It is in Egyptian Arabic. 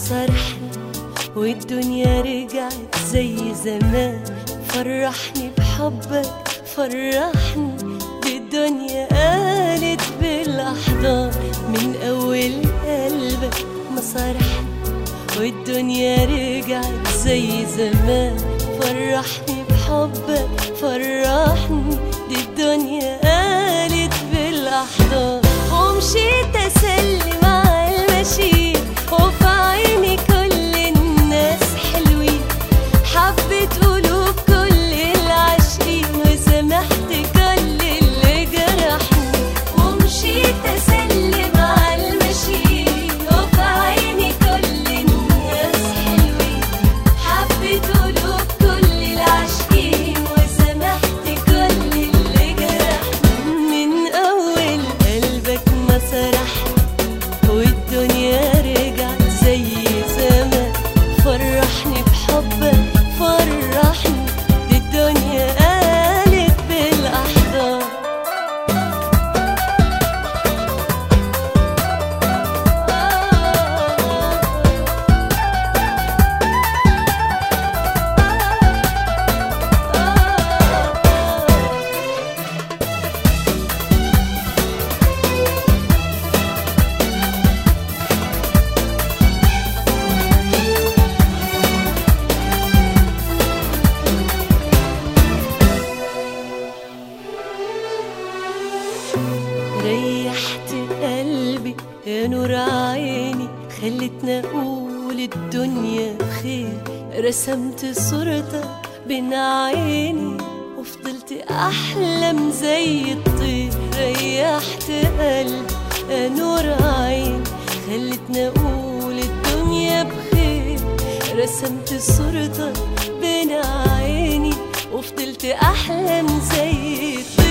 صرحني والدنيا رجعت زي زمان فرحني بحبك فرحني بالدنيا قالت بالاحضان من اول قلبك ما صرحني والدنيا رجعت زي زمان فرحني بحبك فرحني دي الدنيا قالت بالاحضان ومشيت اسلم على المشي وفي عيني كل الناس حلوين حبت قلوب كل العاشقين وسامحت كل اللي جرحني ومشيت اسلم على المشي وفي عيني كل الناس حلوين حبت قلوب كل العاشقين وسامحت كل اللي جرحني من اول قلبك ما سرحني والدنيا رجعت زي زمان فرحني بحبك فرحني دي الدنيا قالت بالاحضان ريحت قلبي يا نور عيني خلتني اقول الدنيا بخير رسمت صورتك بين عيني وفضلت احلم زي الطير ريحت قلبي يا نور عيني خلتني اقول الدنيا بخير رسمت صورتك بين عيني وفضلت احلم زي الطير